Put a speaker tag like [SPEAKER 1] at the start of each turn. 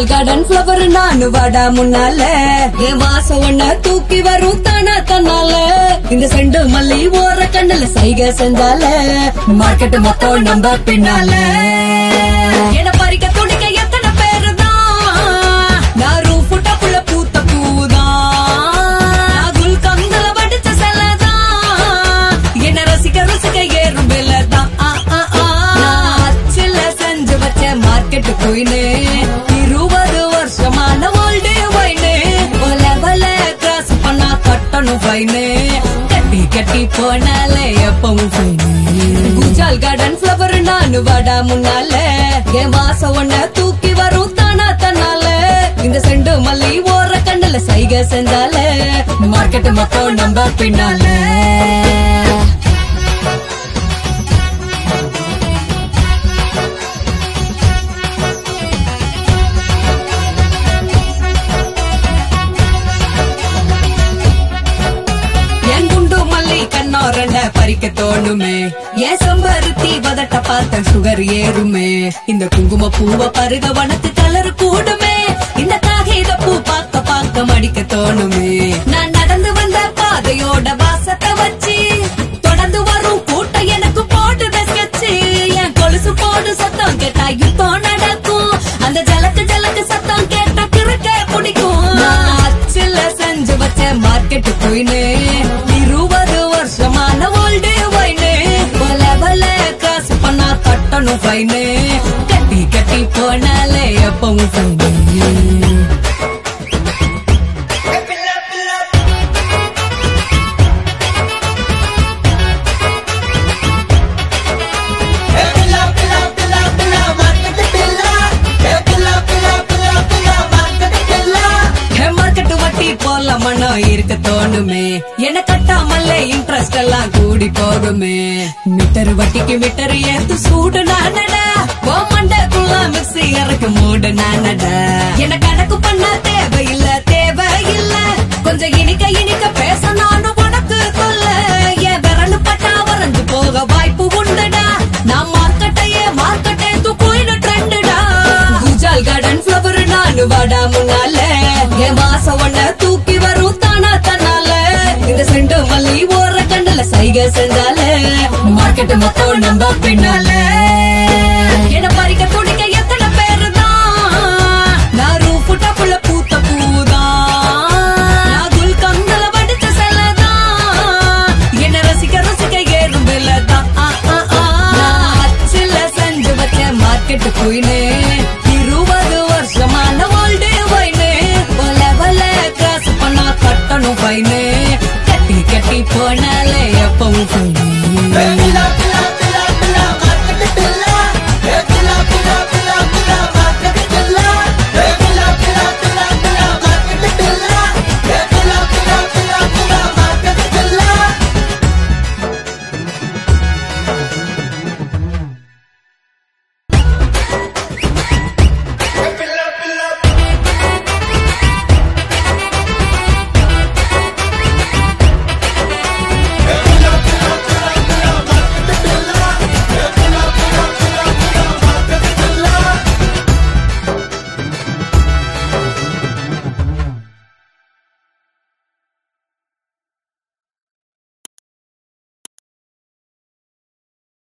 [SPEAKER 1] பூஜால் garden flower நானு வாடா முன்னால என் வாசம் ஒன்ன தூக்கி வரும் தானா தன்னால இந்த செண்டு மல்லி ஓர கண்ணுல சைகை செஞ்சால மார்க்கெட் மொத்தம் நம்ம பின்னால என்ன பறிக்க துடிக்க எத்தனை பேரு தான் நான் ரூஃப் டப்புல பூத்த பூதான் நான் குல்கந்தல வடிச்ச செல்லதான் என்ன ரசிக்க ரசிக்க ஏறும் விலதான் ஆ, ஆ, ஆ. நான் அச்சில செஞ்சு வச்ச மார்க்கெட் குயினு இருபது வருஷமான ஓல்டு வைனு லெவல கிராஸ் பண்ணா கட்டணும் ஃபைனு கட்டி கட்டி போனாலே எப்பவும் ஃபைனு குஜால் கார்டன் ஃபிளவர் நானு வாடா முன்னால என் வாசம் ஒன்ன தூக்கி வரும் தானா தன்னால இந்த செண்டு மல்லி ஓர கண்ணுல சைகை செஞ்சால மார்க்கெட் மொத்தம் நம்ம பின்னால என் குண்டு மல்லி கண்ணோரண்ட பறிக்க தோணுமே என் செம்பருத்தி வதட்ட பார்த்த சுகர் ஏறுமே இந்த குங்கும பூவ பருக வனத்து கலர் கூடுமே இந்த காகித பூ பார்க்க பார்க்க மடிக்க தோணுமே நான் நடந்து வந்த பாதையோட வாசத்தை வச்சு தொடர்ந்து வரும் கூட்டம் எனக்கு போட்டு ஸ்கெட்சு என் கொலுசு போடு சத்தம் கேட்டா யுத்தம் நடக்கும் அந்த ஜலக்கு ஜலக்கு சத்தம் கேட்டா கிறுக்க பிடிக்கும் நான் அச்சில செஞ்சு வச்ச மார்க்கெட் குயினு இருபது வருஷமான ஓல்டு வைனு லெவல காசு பண்ணா கட்டணும் ஃபைனு கட்டி கட்டி போனாலே எப்பவும் ஃபைனு மார்க்கெட் வட்டி போல மனம் இருக்க தோணுமே என கட்டாமல்ல இன்ட்ரெஸ்ட் எல்லாம் கூடி போகுமே மீட்டர் வட்டிக்கு மீட்டர் ஏத்து சூடு நானடா ஓ மண்டக்குள்ள மிக்ஸி இறக்கு மூடு நானடா என கணக்கு பண்ண தேவையில்ல தேவையில்ல கொஞ்சம் இனிக்க இனிக்க பேச நானும் உனக்கு சொல்ல என் விரல் பட்டா வரைஞ்சு போக வாய்ப்பு உண்டுடா நான் மார்க்கெட்டையே மார்க்கெட்டே தூக்குயின்னு ட்ரெண்டுடா குஜால் கார்டன் ஃபிளவர் நானு வாடா முன்னால என் வாசம் ஒன்ன தூக்கி வரும் தானா தன்னால இந்த செண்டு மல்லி ஓர கண்ணுல சைகை செஞ்சால மார்க்கெட் மொத்தம் நம்ம பின்னால என்ன